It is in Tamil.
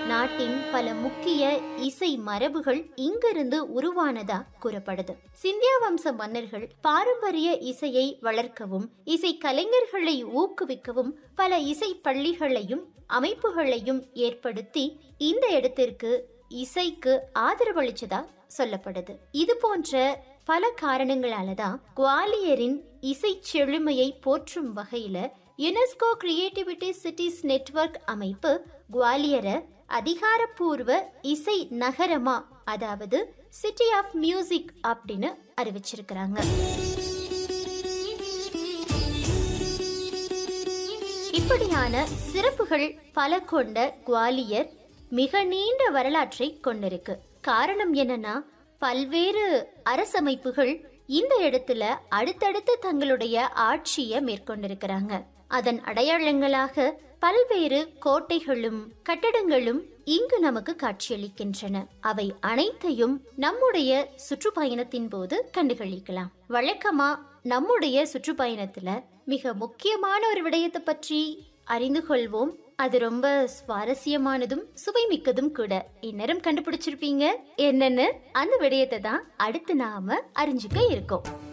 நாட்டின் பல முக்கிய இசை மரபுகள் இங்கிருந்து உருவானதா கூறப்படுது சிந்தியா வம்ச மன்னர்கள் பாரம்பரிய இசையை வளர்க்கவும் இசை கலைஞர்களை ஊக்குவிக்கவும் பல இசை பள்ளிகளையும் அமைப்புகளையும் ஏற்படுத்தி இந்த இடத்திற்கு இசைக்கு ஆதரவளிச்சதா சொல்லப்படுது இது போன்ற பல காரணங்களால தான் குவாலியரின் இசை செழுமையை போற்றும் வகையில யுனெஸ்கோ கிரியேட்டிவிட்டி சிட்டிஸ் நெட்வொர்க் அமைப்பு குவாலியரை அதிகாரப்பூர்வ இசை நகரமா அதாவது சிட்டி ஆஃப் மியூசிக் அப்படின்னு அறிவிச்சிருக்கிறாங்க இப்படியான சிறப்புகள் பல கொண்ட குவாலியர் மிக நீண்ட வரலாற்றை கொண்டிருக்கு காரணம் என்னன்னா பல்வேறு அரசமைப்புகள் இந்த இடத்துல அடுத்தடுத்து தங்களுடைய ஆட்சியை மேற்கொண்டிருக்கிறாங்க அதன் அடையாளங்களாக பல்வேறு கோட்டைகளும் கட்டடங்களும் இங்கு நமக்கு காட்சியளிக்கின்றன அவை அனைத்தையும் நம்முடைய சுற்றுப்பயணத்தின் போது கண்டுகளிக்கலாம் வழக்கமா நம்முடைய சுற்றுப்பயணத்துல மிக முக்கியமான ஒரு விடயத்தை பற்றி அறிந்து கொள்வோம் அது ரொம்ப சுவாரஸ்யமானதும் சுவைமிக்கதும் கூட இந்நேரம் கண்டுபிடிச்சிருப்பீங்க என்னன்னு அந்த விடயத்தை தான் அடுத்து நாம அறிஞ்சுக்க இருக்கோம்